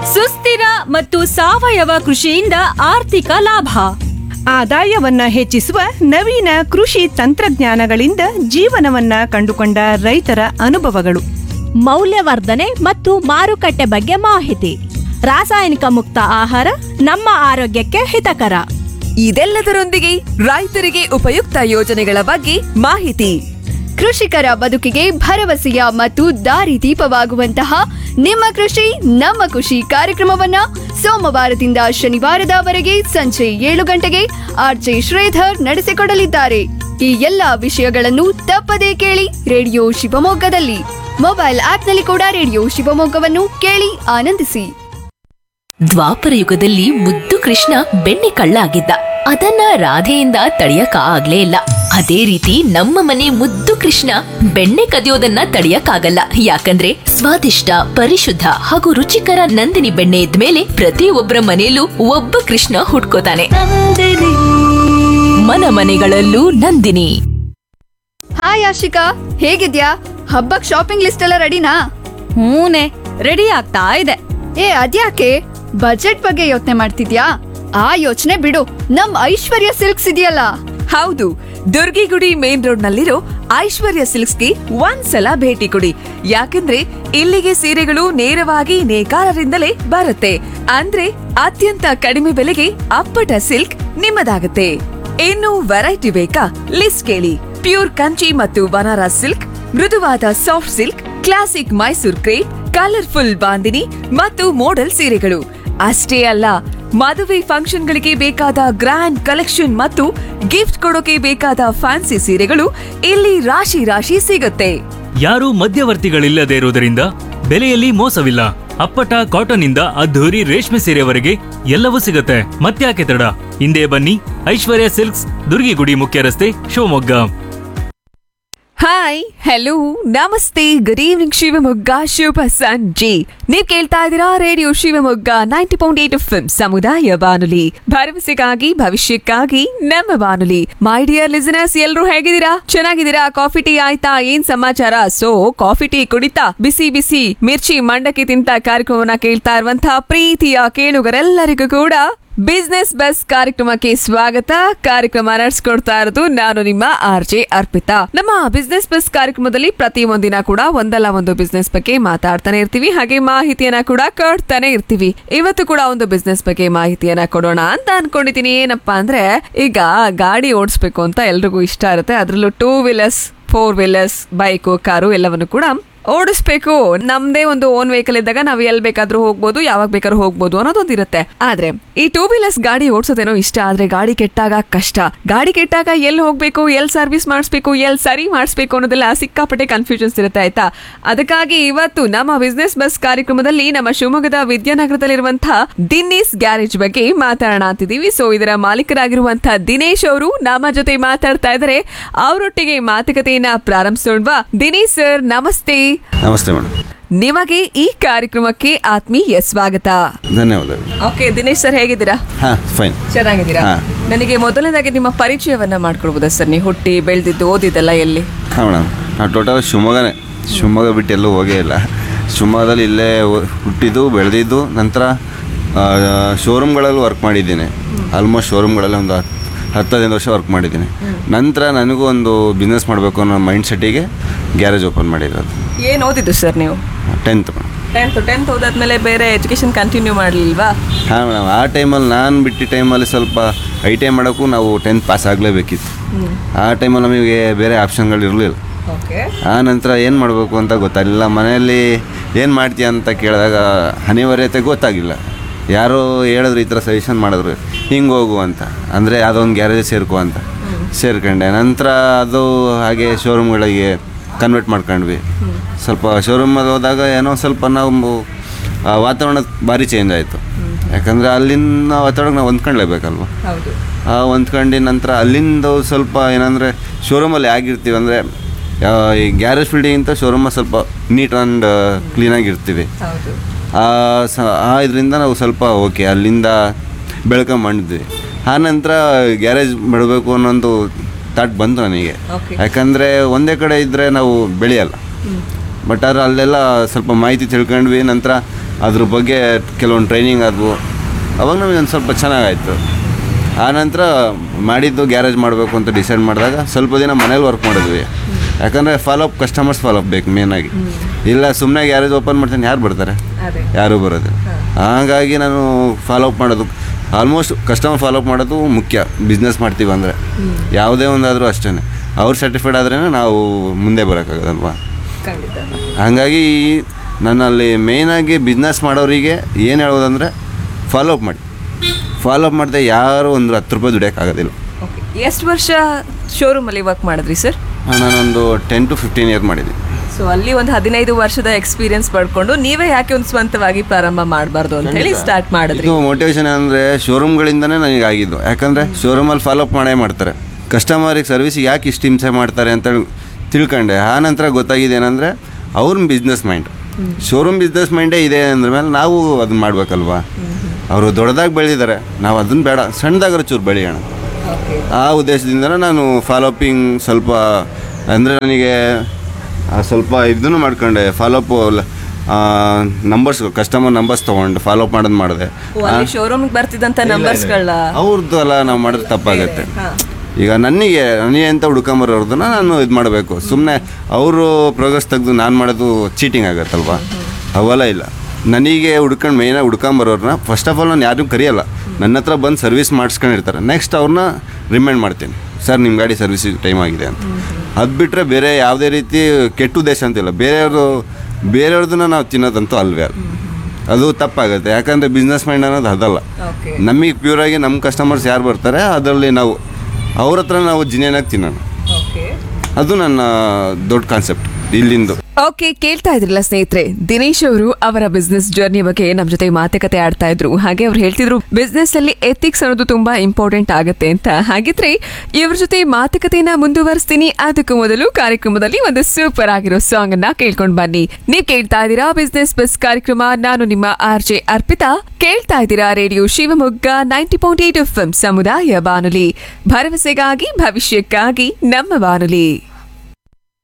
ಸುಸ್ಥಿರ ಮತ್ತು ಸಾವಯವ ಕೃಷಿಯಿಂದ ಆರ್ಥಿಕ ಲಾಭ ಆದಾಯವನ್ನ ಹೆಚ್ಚಿಸುವ ನವೀನ ಕೃಷಿ ತಂತ್ರಜ್ಞಾನಗಳಿಂದ ಜೀವನವನ್ನ ಕಂಡುಕೊಂಡ ರೈತರ ಅನುಭವಗಳು ಮೌಲ್ಯವರ್ಧನೆ ಮತ್ತು ಮಾರುಕಟ್ಟೆ ಬಗ್ಗೆ ಮಾಹಿತಿ ರಾಸಾಯನಿಕ ಮುಕ್ತ ಆಹಾರ ನಮ್ಮ ಆರೋಗ್ಯಕ್ಕೆ ಹಿತಕರ ಇದೆಲ್ಲದರೊಂದಿಗೆ ರೈತರಿಗೆ ಉಪಯುಕ್ತ ಯೋಜನೆಗಳ ಬಗ್ಗೆ ಮಾಹಿತಿ ಕೃಷಿಕರ ಬದುಕಿಗೆ ಭರವಸೆಯ ಮತ್ತು ದಾರಿದೀಪವಾಗುವಂತಹ ನಿಮ್ಮ ಕೃಷಿ ನಮ್ಮ ಖುಷಿ ಕಾರ್ಯಕ್ರಮವನ್ನ ಸೋಮವಾರದಿಂದ ಶನಿವಾರದವರೆಗೆ ಸಂಜೆ ಏಳು ಗಂಟೆಗೆ ಆರ್ಜೆ ಶ್ರೀಧರ್ ನಡೆಸಿಕೊಡಲಿದ್ದಾರೆ ಈ ಎಲ್ಲಾ ವಿಷಯಗಳನ್ನು ತಪ್ಪದೇ ಕೇಳಿ ರೇಡಿಯೋ ಶಿವಮೊಗ್ಗದಲ್ಲಿ ಮೊಬೈಲ್ ಆಪ್ನಲ್ಲಿ ಕೂಡ ರೇಡಿಯೋ ಶಿವಮೊಗ್ಗವನ್ನು ಕೇಳಿ ಆನಂದಿಸಿ ದ್ವಾಪರ ಯುಗದಲ್ಲಿ ಮುದ್ದು ಕೃಷ್ಣ ಬೆಣ್ಣೆ ಕಳ್ಳ ಆಗಿದ್ದ ಅದನ್ನ ರಾಧೆಯಿಂದ ತಡೆಯಕ ಆಗ್ಲೇ ಇಲ್ಲ ಅದೇ ರೀತಿ ನಮ್ಮ ಮನೆ ಮುದ್ದು ಕೃಷ್ಣ ಬೆಣ್ಣೆ ಕದಿಯೋದನ್ನ ತಡೆಯಕ್ಕಾಗಲ್ಲ ಯಾಕಂದ್ರೆ ಸ್ವಾದಿಷ್ಟ ಪರಿಶುದ್ಧ ಹಾಗೂ ರುಚಿಕರ ನಂದಿನಿ ಬೆಣ್ಣೆ ಇದ್ಮೇಲೆ ಪ್ರತಿಯೊಬ್ಬರ ಮನೆಯಲ್ಲೂ ಒಬ್ಬ ಕೃಷ್ಣ ಹುಟ್ಕೋತಾನೆ ಮನ ಮನೆಗಳಲ್ಲೂ ನಂದಿನಿ ಹಾಯ್ ಆಶಿಕಾ ಹೇಗಿದ್ಯಾ ಹಬ್ಬಕ್ ಶಾಪಿಂಗ್ ಲಿಸ್ಟ್ ಎಲ್ಲ ರೆಡಿನಾ ಹೂನೆ ರೆಡಿ ಆಗ್ತಾ ಇದೆ ಏ ಅದ್ಯಾಕೆ ಬಜೆಟ್ ಬಗ್ಗೆ ಯೋಚನೆ ಮಾಡ್ತಿದ್ಯಾ ಆ ಯೋಚನೆ ಬಿಡು ನಮ್ ಐಶ್ವರ್ಯ ಸಿಲ್ಕ್ಸ್ ಇದೆಯಲ್ಲ ಹೌದು ದುರ್ಗಿಗುಡಿ ಮೇನ್ ರೋಡ್ ನಲ್ಲಿರೋ ಐಶ್ವರ್ಯ ಸಿಲ್ಕ್ಸ್ಗೆ ಒಂದ್ಸಲ ಭೇಟಿ ಕೊಡಿ ಯಾಕಂದ್ರೆ ಇಲ್ಲಿಗೆ ಸೀರೆಗಳು ನೇರವಾಗಿ ನೇಕಾರರಿಂದಲೇ ಬರುತ್ತೆ ಅಂದ್ರೆ ಅತ್ಯಂತ ಕಡಿಮೆ ಬೆಲೆಗೆ ಅಪ್ಪಟ ಸಿಲ್ಕ್ ನಿಮ್ಮದಾಗುತ್ತೆ ಇನ್ನು ವೆರೈಟಿ ಬೇಕಾ ಲಿಸ್ಟ್ ಕೇಳಿ ಪ್ಯೂರ್ ಕಂಚಿ ಮತ್ತು ಬನಾರಸ್ ಸಿಲ್ಕ್ ಮೃದುವಾದ soft silk classic Mysore crepe colourful bandhani ಮತ್ತು ಮೋಡಲ್ ಸೀರೆಗಳು ಅಷ್ಟೇ ಅಲ್ಲ ಮದುವೆ ಫಂಕ್ಷನ್ಗಳಿಗೆ ಬೇಕಾದ ಗ್ರ್ಯಾಂಡ್ ಕಲೆಕ್ಷನ್ ಮತ್ತು ಗಿಫ್ಟ್ ಕೊಡೋಕೆ ಬೇಕಾದ ಫ್ಯಾನ್ಸಿ ಸೀರೆಗಳು ಇಲ್ಲಿ ರಾಶಿ ರಾಶಿ ಸಿಗುತ್ತೆ ಯಾರೂ ಮಧ್ಯವರ್ತಿಗಳಿಲ್ಲದೆ ಇರುವುದರಿಂದ ಬೆಲೆಯಲ್ಲಿ ಮೋಸವಿಲ್ಲ ಅಪ್ಪಟ ಕಾಟನ್ ಇಂದ ಅದ್ಧೂರಿ ರೇಷ್ಮೆ ಸೀರೆವರೆಗೆ ಎಲ್ಲವೂ ಸಿಗುತ್ತೆ ಮತ್ತ್ಯಾಕೆ ತಡ ಹಿಂದೆ ಬನ್ನಿ ಐಶ್ವರ್ಯ ಸಿಲ್ಕ್ಸ್ ದುರ್ಗಿಗುಡಿ ಮುಖ್ಯ ರಸ್ತೆ ಶಿವಮೊಗ್ಗ ಹಾಯ್ ಹೆಲೋ ನಮಸ್ತೆ ಗುಡ್ ಈವ್ನಿಂಗ್ ಶಿವಮೊಗ್ಗ ಶುಭ ಸಂಜೆ ನೀವ್ ಕೇಳ್ತಾ ಇದ್ದೀರಾ radio Shivamogga ninety point eight F ಸಮುದಾಯ ಬಾನುಲಿ ಭರವಸೆಗಾಗಿ ಭವಿಷ್ಯಕ್ಕಾಗಿ ನಮ್ಮ ಬಾನುಲಿ ಮೈ ಡಿಯರ್ ಲಿಸನರ್ಸ್ ಎಲ್ರು ಹೇಗಿದ್ದೀರಾ ಚೆನ್ನಾಗಿದ್ದೀರಾ ಕಾಫಿ ಟೀ ಆಯ್ತಾ ಏನ್ ಸಮಾಚಾರ ಸೊ ಕಾಫಿ ಟೀ ಕುಡಿತಾ ಬಿಸಿ ಬಿಸಿ ಮಿರ್ಚಿ ಮಂಡಕ್ಕಿ ತಿಂತ ಕಾರ್ಯಕ್ರಮವನ್ನ ಕೇಳ್ತಾ ಇರುವಂತಹ ಪ್ರೀತಿಯ ಕೇಳುಗರೆಲ್ಲರಿಗೂ ಕೂಡ ಬಿಸ್ನೆಸ್ ಬಸ್ ಕಾರ್ಯಕ್ರಮಕ್ಕೆ ಸ್ವಾಗತ ಕಾರ್ಯಕ್ರಮ ನಡೆಸ್ಕೊಡ್ತಾ ಇರೋದು ನಾನು ನಿಮ್ಮ ಆರ್ ಜೆ ಅರ್ಪಿತಾ ನಮ್ಮ ಬಿಸ್ನೆಸ್ ಬಸ್ ಕಾರ್ಯಕ್ರಮದಲ್ಲಿ ಪ್ರತಿ ಒಂದಿನ ಕೂಡ ಒಂದಲ್ಲ ಒಂದು ಬಿಸ್ನೆಸ್ ಬಗ್ಗೆ ಮಾತಾಡ್ತಾನೆ ಇರ್ತೀವಿ ಹಾಗೆ ಮಾಹಿತಿಯನ್ನ ಕೂಡ ಕೊಡ್ತಾನೆ ಇರ್ತೀವಿ ಇವತ್ತು ಕೂಡ ಒಂದು ಬಿಸ್ನೆಸ್ ಬಗ್ಗೆ ಮಾಹಿತಿಯನ್ನ ಕೊಡೋಣ ಅಂತ ಅನ್ಕೊಂಡಿದೀನಿ ಏನಪ್ಪಾ ಅಂದ್ರೆ ಈಗ ಗಾಡಿ ಓಡಿಸ್ಬೇಕು ಅಂತ ಎಲ್ರಿಗೂ ಇಷ್ಟ ಇರುತ್ತೆ ಅದ್ರಲ್ಲೂ two wheelers four wheelers bike car ಎಲ್ಲವನ್ನು ಕೂಡ ಓಡಿಸ್ಬೇಕು ನಮ್ದೇ ಒಂದು ಓನ್ ವೆಹಿಕಲ್ ಇದ್ದಾಗ ನಾವ್ ಎಲ್ ಬೇಕಾದ್ರೂ ಹೋಗ್ಬೋದು ಯಾವಾಗ ಬೇಕಾದ್ರೂ ಹೋಗ್ಬೋದು ಅನ್ನೋದೊಂದು ಇರುತ್ತೆ ಆದ್ರೆ ಈ ಟೂ ವೀಲರ್ಸ್ ಗಾಡಿ ಓಡಿಸೋದೇನೋ ಇಷ್ಟ ಆದ್ರೆ ಗಾಡಿ ಕೆಟ್ಟಾಗ ಕಷ್ಟ ಗಾಡಿ ಕೆಟ್ಟಾಗ ಎಲ್ಲಿ ಹೋಗ್ಬೇಕು ಎಲ್ ಸರ್ವಿಸ್ ಮಾಡಿಸ್ಬೇಕು ಎಲ್ ಸರಿ ಮಾಡಿಸ್ಬೇಕು ಅನ್ನೋದೆಲ್ಲ ಸಿಕ್ಕಾಪಟ್ಟೆ ಕನ್ಫ್ಯೂಷನ್ಸ್ ಇರುತ್ತೆ ಆಯ್ತಾ ಅದಕ್ಕಾಗಿ ಇವತ್ತು ನಮ್ಮ ಬಿಸ್ನೆಸ್ ಬಸ್ ಕಾರ್ಯಕ್ರಮದಲ್ಲಿ ನಮ್ಮ ಶಿವಮೊಗ್ಗದ ವಿದ್ಯಾನಗರದಲ್ಲಿರುವಂತಹ ದಿನ್ನಿಸ್ ಗ್ಯಾರೇಜ್ ಬಗ್ಗೆ ಮಾತಾಡೋಣ ಅಂತಿದೀವಿ ಸೊ ಇದರ ಮಾಲೀಕರಾಗಿರುವಂತಹ ದಿನೇಶ್ ಅವರು ನಮ್ಮ ಜೊತೆ ಮಾತಾಡ್ತಾ ಇದ್ದಾರೆ ಅವರೊಟ್ಟಿಗೆ ಮಾತುಕತೆಯನ್ನ ಪ್ರಾರಂಭಿಸೋಣವಾ ದಿನೇಶ್ ಸರ್ ನಮಸ್ತೆ ನಮಸ್ತೆ ಮೇಡಮ್ ನಿಮಗೆ ಈ ಕಾರ್ಯಕ್ರಮಕ್ಕೆ ಆತ್ಮೀಯ ಸ್ವಾಗತ ಧನ್ಯವಾದಗಳು ಓಕೆ ದಿನೇಶ್ ಸರ್ ಹೇಗಿದ್ದೀರಾ ಹಾಂ ಫೈನ್ ಚೆನ್ನಾಗಿದ್ದೀರಾ ಹಾ. ನನಗೆ ಮೊದಲನೇದಾಗಿ ನಿಮ್ಮ ಪರಿಚಯವನ್ನ ಮಾಡ್ಕೊಡ್ಬೋದಾ ಸರ್ ನೀವು ಹುಟ್ಟಿ ಬೆಳೆದಿದ್ದು ಓದಿದ್ದೆಲ್ಲ ಎಲ್ಲಿ ಹಾಂ ಮೇಡಮ್ ನಾನು ಟೋಟಲ್ ಶಿವಮೊಗ್ಗನೇ ಶಿವಮೊಗ್ಗ ಬಿಟ್ಟು ಎಲ್ಲೂ ಹೋಗೇ ಇಲ್ಲ ಶಿವಮೊಗ್ಗದಲ್ಲಿ ಇಲ್ಲೇ ಹು- ಹುಟ್ಟಿದ್ದು ಬೆಳೆದಿದ್ದು ನಂತರ ಶೋರೂಮ್ಗಳಲ್ಲಿ ವರ್ಕ್ ಮಾಡಿದ್ದೀನಿ ಆಲ್ಮೋಸ್ಟ್ ಶೋರೂಮ್ಗಳಲ್ಲಿ ಒಂದು ಹತ್ತು ಹತ್ತು ಹದಿನೈದು ವರ್ಷ ವರ್ಕ್ ಮಾಡಿದ್ದೀನಿ ನಂತರ ನನಗೂ ಒಂದು ಬಿಸ್ನೆಸ್ ಮಾಡಬೇಕು ಅನ್ನೋ ಮೈಂಡ್ ಸೆಟ್ಟಿಗೆ ಗ್ಯಾರೇಜ್ ಓಪನ್ ಮಾಡಿರೋದು ಏನ್ ಓದಿದ್ದು ಸರ್ ನೀವು ಟೆಂತ್ ಮೇಡಮ್ ಟೆಂತ್ ಟೆಂತ್ ಓದಾದ್ಮೇಲೆ ಬೇರೆ ಎಜುಕೇಶನ್ ಕಂಟಿನ್ಯೂ ಮಾಡಲಿಲ್ವಾ ಹಾಂ ಮೇಡಮ್ ಆ ಟೈಮಲ್ಲಿ ನಾನು ಬಿಟ್ಟ ಟೈಮಲ್ಲಿ ಸ್ವಲ್ಪ ಐ ಟಿ ಐ ಮಾಡೋಕ್ಕೂ ನಾವು ಟೆಂತ್ ಪಾಸ್ ಆಗಲೇಬೇಕಿತ್ತು ಆ ಟೈಮಲ್ಲಿ ನಮಗೆ ಬೇರೆ ಆಪ್ಷನ್ಗಳು ಇರಲಿಲ್ಲ ಓಕೆ ಆ ನಂತರ ಏನು ಮಾಡಬೇಕು ಅಂತ ಗೊತ್ತಾಗಲಿಲ್ಲ ಮನೆಯಲ್ಲಿ ಏನು ಮಾಡ್ತೀಯ ಅಂತ ಕೇಳಿದಾಗ ಅನಿವಾರ್ಯತೆ ಗೊತ್ತಾಗಿಲ್ಲ ಯಾರೋ ಹೇಳಿದ್ರು ಈ ಥರ ಸಜೆಷನ್ ಮಾಡಿದ್ರು ಹಿಂಗೆ ಹೋಗು ಅಂತ ಅಂದರೆ ಯಾವುದೋ ಒಂದು ಗ್ಯಾರೇಜ್ ಸೇರ್ಕೊ ಅಂತ ಸೇರ್ಕೊಂಡೆ ನಂತರ ಅದು ಹಾಗೆ ಶೋರೂಮ್ಗಳಿಗೆ ಕನ್ವರ್ಟ್ ಮಾಡ್ಕೊಂಡ್ವಿ ಸ್ವಲ್ಪ ಶೋರೂಮಲ್ಲಿ ಹೋದಾಗ ಏನೋ ಸ್ವಲ್ಪ ನಾವು ಆ ವಾತಾವರಣ ಭಾರಿ ಚೇಂಜ್ ಆಯಿತು ಯಾಕಂದರೆ ಅಲ್ಲಿನ ವಾತಾವರಣಕ್ಕೆ ನಾವು ಹೊಂದ್ಕೊಳ್ಳೇಬೇಕಲ್ವ ಹೌದು ಆ ಹೊಂದ್ಕೊಂಡು ನಂತರ ಅಲ್ಲಿಂದ ಸ್ವಲ್ಪ ಏನಂದರೆ ಶೋರೂಮಲ್ಲಿ ಆಗಿರ್ತೀವಿ ಅಂದರೆ ಈ ಗ್ಯಾರೇಜ್ ಫೀಲ್ಡಿಗಿಂತ ಶೋರೂಮ ಸ್ವಲ್ಪ ನೀಟ್ ಆ್ಯಂಡ್ ಕ್ಲೀನಾಗಿರ್ತೀವಿ ಹೌದು ಆ ಸ ಆ ಇದರಿಂದ ನಾವು ಸ್ವಲ್ಪ ಓಕೆ ಅಲ್ಲಿಂದ ಬೆಳ್ಕೊಂಬಂದಿದ್ವಿ ಆ ನಂತರ ಗ್ಯಾರೇಜ್ ಮಾಡಬೇಕು ಅನ್ನೋದು ಥಾಟ್ ಬಂತು ನನಗೆ Okay. ಯಾಕಂದರೆ ಒಂದೇ ಕಡೆ ಇದ್ದರೆ ನಾವು ಬೆಳೆಯಲ್ಲ ಬಟ್ ಆದ್ರೆ ಅಲ್ಲೆಲ್ಲ ಸ್ವಲ್ಪ ಮಾಹಿತಿ ತಿಳ್ಕೊಂಡ್ವಿ ನಂತರ ಅದ್ರ ಬಗ್ಗೆ ಕೆಲವೊಂದು ಟ್ರೈನಿಂಗ್ ಆದವು ಅವಾಗ ನಮಗೆ ಒಂದು ಸ್ವಲ್ಪ ಚೆನ್ನಾಗಾಯಿತು ಆನಂತರ ಮಾಡಿದ್ದು ಗ್ಯಾರೇಜ್ ಮಾಡಬೇಕು ಅಂತ ಡಿಸೈಡ್ ಮಾಡಿದಾಗ ಸ್ವಲ್ಪ ದಿನ ಮನೇಲಿ ವರ್ಕ್ ಮಾಡಿದ್ವಿ ಯಾಕಂದರೆ ಫಾಲೋಅಪ್ ಕಸ್ಟಮರ್ಸ್ ಫಾಲೋಅಪ್ ಬೇಕು ಮೇನಾಗಿ ಇಲ್ಲ ಸುಮ್ಮನೆ ಗ್ಯಾರೇಜ್ ಓಪನ್ ಮಾಡ್ತಾನೆ ಯಾರು ಬರ್ತಾರೆ ಯಾರೂ ಬರೋದು ಹಾಗಾಗಿ ನಾನು ಫಾಲೋಅಪ್ ಮಾಡೋದು ಆಲ್ಮೋಸ್ಟ್ ಕಸ್ಟಮರ್ ಫಾಲೋಅಪ್ ಮಾಡೋದು ಮುಖ್ಯ ಬಿಸ್ನೆಸ್ ಮಾಡ್ತೀವಿ ಅಂದರೆ ಯಾವುದೇ ಒಂದಾದರೂ ಅಷ್ಟೇ ಅವ್ರು ಸರ್ಟಿಫೈಡ್ ಆದ್ರೇ ನಾವು ಮುಂದೆ ಬರೋಕ್ಕಾಗೋದಲ್ವಾ ಹಾಗಾಗಿ ನನ್ನಲ್ಲಿ ಮೇಯ್ನಾಗಿ ಬಿಸ್ನೆಸ್ ಮಾಡೋರಿಗೆ ಏನು ಹೇಳೋದಂದರೆ ಫಾಲೋಅಪ್ ಮಾಡಿ ಫಾಲೋಅಪ್ ಮಾಡಿದೆ ಯಾರು ಒಂದು ಹತ್ತು ರೂಪಾಯಿ ದುಡಿಯೋಕ್ಕಾಗೋದಿಲ್ಲ ಎಷ್ಟು ವರ್ಷ ಶೋರೂಮಲ್ಲಿ ವರ್ಕ್ ಮಾಡಿದ್ರಿ ಸರ್ ನಾನೊಂದು ಟೆನ್ ಟು ಫಿಫ್ಟೀನ್ ಇಯರ್ ಮಾಡಿದ್ದೀನಿ ಸೊ ಅಲ್ಲಿ ಒಂದು ಹದಿನೈದು ವರ್ಷದ ಎಕ್ಸ್ಪೀರಿಯನ್ಸ್ ಪಡ್ಕೊಂಡು ನೀವೇ ಯಾಕೆ ಒಂದು ಸ್ವಂತವಾಗಿ ಪ್ರಾರಂಭ ಮಾಡಬಾರ್ದು ಅಂತ ಹೇಳಿ ಸ್ಟಾರ್ಟ್ ಮಾಡಿದ್ರಿ ಇದು ಮೋಟಿವೇಶನ್ ಅಂದರೆ ಶೋರೂಮ್ಗಳಿಂದನೇ ನನಗೆ ಆಗಿದ್ದು ಯಾಕಂದರೆ ಶೋರೂಮಲ್ಲಿ ಫಾಲೋಅಪ್ ಮಾಡೇ ಮಾಡ್ತಾರೆ ಕಸ್ಟಮರಿಗೆ ಸರ್ವಿಸಿಗೆ ಯಾಕೆ ಇಷ್ಟು ಹಿಂಸೆ ಮಾಡ್ತಾರೆ ಅಂತ ತಿಳ್ಕೊಂಡೆ ಆ ನಂತರ ಗೊತ್ತಾಗಿದೆ ಏನಂದರೆ ಅವ್ರ ಬಿಸ್ನೆಸ್ ಮೈಂಡ್ ಶೋರೂಮ್ ಬಿಸ್ನೆಸ್ ಮೈಂಡೇ ಇದೆ ಅಂದ್ರ ಮೇಲೆ ನಾವು ಅದನ್ನ ಮಾಡ್ಬೇಕಲ್ವಾ ಅವರು ದೊಡ್ಡದಾಗಿ ಬೆಳೆದಿದ್ದಾರೆ ನಾವು ಅದನ್ನ ಬೇಡ ಸಣ್ಣದಾಗ್ರ ಚೂರು ಬೆಳೆಯೋಣ ಆ ಉದ್ದೇಶದಿಂದನೇ ನಾನು ಫಾಲೋಪಿಂಗ್ ಸ್ವಲ್ಪ ಅಂದರೆ ನನಗೆ ಆ, ಸ್ವಲ್ಪ ಇದನ್ನು ಮಾಡ್ಕೊಂಡೆ ಫಾಲೋಅಪ್ ನಂಬರ್ಸ್ ಕಸ್ಟಮರ್ ನಂಬರ್ಸ್ ತೊಗೊಂಡು ಫಾಲೋಅಪ್ ಮಾಡೋದು ಮಾಡಿದೆ ಅಲ್ಲಿ ಶೋರೂಮ್ ಬರ್ತಿದ್ದಂತ ನಂಬರ್ಸ್ಗಳ ಅವ್ರದ್ದು ಅಲ್ಲ ನಾವು ಮಾಡಿದ್ರೆ ತಪ್ಪಾಗತ್ತೆ ಈಗ ನನಗೆ ನನಗೆ ಅಂತ ಹುಡ್ಕೊಂಬರೋರ್ದನ್ನ ನಾನು ಇದು ಮಾಡಬೇಕು ಸುಮ್ಮನೆ ಅವರು ಪ್ರೋಗ್ರೆಸ್ ತೆಗೆದು ನಾನು ಮಾಡೋದು ಚೀಟಿಂಗ್ ಆಗತ್ತಲ್ವಾ ಅವೆಲ್ಲ ಇಲ್ಲ ನನಗೆ ಹುಡ್ಕೊಂಡು ಮೇಯ್ನಾಗಿ ಹುಡ್ಕೊಂಬರೋರ್ನ ಫಸ್ಟ್ ಆಫ್ ಆಲ್ ನಾನು ಯಾರಿಗೂ ಕರೆಯಲ್ಲ ನನ್ನ ಹತ್ರ ಬಂದು ಸರ್ವಿಸ್ ಮಾಡಿಸ್ಕೊಂಡಿರ್ತಾರೆ ನೆಕ್ಸ್ಟ್ ಅವ್ರನ್ನ ರಿಮೈಂಡ್ ಮಾಡ್ತೀನಿ ಸರ್ ನಿಮ್ಮ ಗಾಡಿ ಸರ್ವಿಸಿಗೆ ಟೈಮ್ ಆಗಿದೆ ಅಂತ ಅದು ಬಿಟ್ಟರೆ ಬೇರೆ ಯಾವುದೇ ರೀತಿ ಕೆಟ್ಟ ಉದ್ದೇಶ ಅಂತಿಲ್ಲ ಬೇರೆಯವರು ಬೇರೆಯವ್ರದನ್ನ ನಾವು ತಿನ್ನೋದಂತೂ ಅಲ್ವೇ ಅಲ್ಲ ಅದು ತಪ್ಪಾಗುತ್ತೆ ಯಾಕಂದರೆ ಬಿಸ್ನೆಸ್ ಮೈಂಡ್ ಅನ್ನೋದು ಅದಲ್ಲ ನಮಗೆ ಪ್ಯೂರಾಗಿ ನಮ್ಮ ಕಸ್ಟಮರ್ಸ್ ಯಾರು ಬರ್ತಾರೆ ಅದರಲ್ಲಿ ನಾವು ಅವ್ರ ಹತ್ರ ನಾವು ಜಿನೇನಾಗಿ ತಿನ್ನೋಣ ಅದು ನನ್ನ ದೊಡ್ಡ ಕಾನ್ಸೆಪ್ಟ್ ಇಲ್ಲಿಂದು ಓಕೆ ಕೇಳ್ತಾ ಇದ್ರಲ್ಲ ಸ್ನೇಹಿತರೆ ದಿನೇಶ್ ಅವರು ಅವರ ಬಿಸ್ನೆಸ್ ಜರ್ನಿ ಬಗ್ಗೆ ನಮ್ಮ ಜೊತೆ ಮಾತುಕತೆ ಆಡ್ತಾ ಇದ್ರು ಹಾಗೆ ಅವ್ರು ಹೇಳ್ತಿದ್ರು ಬಿಸ್ನೆಸ್ ಅಲ್ಲಿ ಎಥಿಕ್ಸ್ ಅನ್ನೋದು ತುಂಬಾ ಇಂಪಾರ್ಟೆಂಟ್ ಆಗುತ್ತೆ ಅಂತ ಹಾಗಿದ್ರೆ ಇವ್ರ ಜೊತೆ ಮಾತುಕತೆಯನ್ನ ಮುಂದುವರಿಸ್ತೀನಿ ಅದಕ್ಕೂ ಮೊದಲು ಕಾರ್ಯಕ್ರಮದಲ್ಲಿ ಒಂದು ಸೂಪರ್ ಆಗಿರೋ ಸಾಂಗ್ ಅನ್ನ ಕೇಳ್ಕೊಂಡ್ ಬನ್ನಿ ನೀವ್ ಕೇಳ್ತಾ ಇದ್ದೀರಾ ಬಿಸ್ನೆಸ್ ಬಸ್ ಕಾರ್ಯಕ್ರಮ ನಾನು ನಿಮ್ಮ ಆರ್ ಜೆ ಅರ್ಪಿತಾ ಕೇಳ್ತಾ ಇದ್ದೀರಾ radio Shivamogga ninety point eight F ಸಮುದಾಯ ಬಾನುಲಿ ಭರವಸೆಗಾಗಿ ಭವಿಷ್ಯಕ್ಕಾಗಿ ನಮ್ಮ ಬಾನುಲಿ